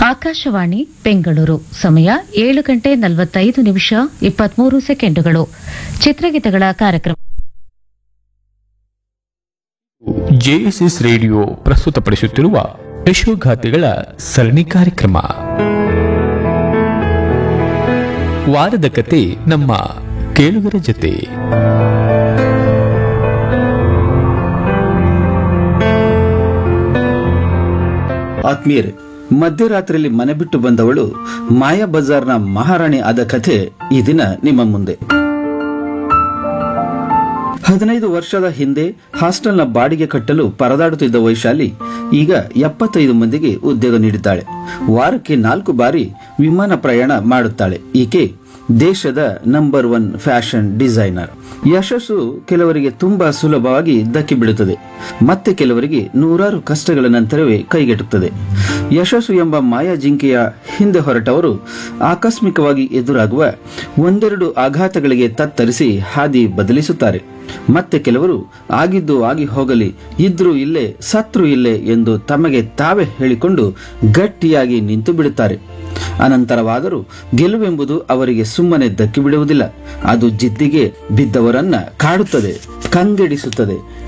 ಆಕಾಶವಾಣಿ ಬೆಂಗಳೂರು ಸಮಯ ಏಳು ಗಂಟೆ ನಲವತ್ತೈದು ನಿಮಿಷ ಇಪ್ಪತ್ಮೂರು ಸೆಕೆಂಡುಗಳು ಚಿತ್ರಗೀತೆಗಳ ಕಾರ್ಯಕ್ರಮ ಜೆಎಸ್ಎಸ್ ರೇಡಿಯೋ ಪ್ರಸ್ತುತಪಡಿಸುತ್ತಿರುವ ಯಶೋಗಾಥೆಗಳ ಸರಣಿ ಕಾರ್ಯಕ್ರಮ ವಾರದ ಕತೆ ನಮ್ಮ ಕೇಳುಗರ ಜೊತೆ ಆತ್ಮೀಯರೇ ಮಧ್ಯರಾತ್ರಿಯಲ್ಲಿ ಮನೆ ಬಿಟ್ಟು ಬಂದವಳು ಮಾಯಾ ಬಜಾರ್ನ ಮಹಾರಾಣಿ ಆದ ಕಥೆ ಈ ದಿನ ನಿಮ್ಮ ಮುಂದೆ ಹದಿನೈದು ವರ್ಷದ ಹಿಂದೆ ಹಾಸ್ಟೆಲ್ನ ಬಾಡಿಗೆ ಕಟ್ಟಲು ಪರದಾಡುತ್ತಿದ್ದ ವೈಶಾಲಿ ಈಗ ಎಪ್ಪತ್ತೈದು ಮಂದಿಗೆ ಉದ್ಯೋಗ ನೀಡಿದ್ದಾಳೆ ವಾರಕ್ಕೆ ನಾಲ್ಕು ಬಾರಿ ವಿಮಾನ ಪ್ರಯಾಣ ಮಾಡುತ್ತಾಳೆ ಈಕೆ ದೇಶದ ನಂಬರ್ ಒನ್ ಫ್ಯಾಷನ್ ಡಿಸೈನರ್ ಯಶಸ್ಸು ಕೆಲವರಿಗೆ ತುಂಬಾ ಸುಲಭವಾಗಿ ದಕ್ಕಿ ಬಿಡುತ್ತದೆ ಮತ್ತೆ ಕೆಲವರಿಗೆ ನೂರಾರು ಕಷ್ಟಗಳ ನಂತರವೇ ಕೈಗೆಟುತ್ತದೆ ಯಶಸ್ಸು ಎಂಬ ಮಾಯಾ ಜಿಂಕೆಯ ಹಿಂದೆ ಹೊರಟವರು ಆಕಸ್ಮಿಕವಾಗಿ ಎದುರಾಗುವ ಒಂದೆರಡು ಆಘಾತಗಳಿಗೆ ತತ್ತರಿಸಿ ಹಾದಿ ಬದಲಿಸುತ್ತಾರೆ ಮತ್ತೆ ಕೆಲವರು ಆಗಿದ್ದು ಆಗಿ ಹೋಗಲಿ ಇದ್ರೂ ಇಲ್ಲೇ ಸತ್ರು ಇಲ್ಲೇ ಎಂದು ತಮಗೆ ತಾವೇ ಹೇಳಿಕೊಂಡು ಗಟ್ಟಿಯಾಗಿ ನಿಂತು ಬಿಡುತ್ತಾರೆ ಅನಂತರವಾದರೂ ಗೆಲುವೆಂಬುದು ಅವರಿಗೆ ಸುಮ್ಮನೆ ದಕ್ಕಿ ಬಿಡುವುದಿಲ್ಲ ಅದು ಜಿದ್ದಿಗೆ ಬಿದ್ದವರನ್ನ ಕಾಡುತ್ತದೆ ಕಂಗೆಡಿಸುತ್ತದೆ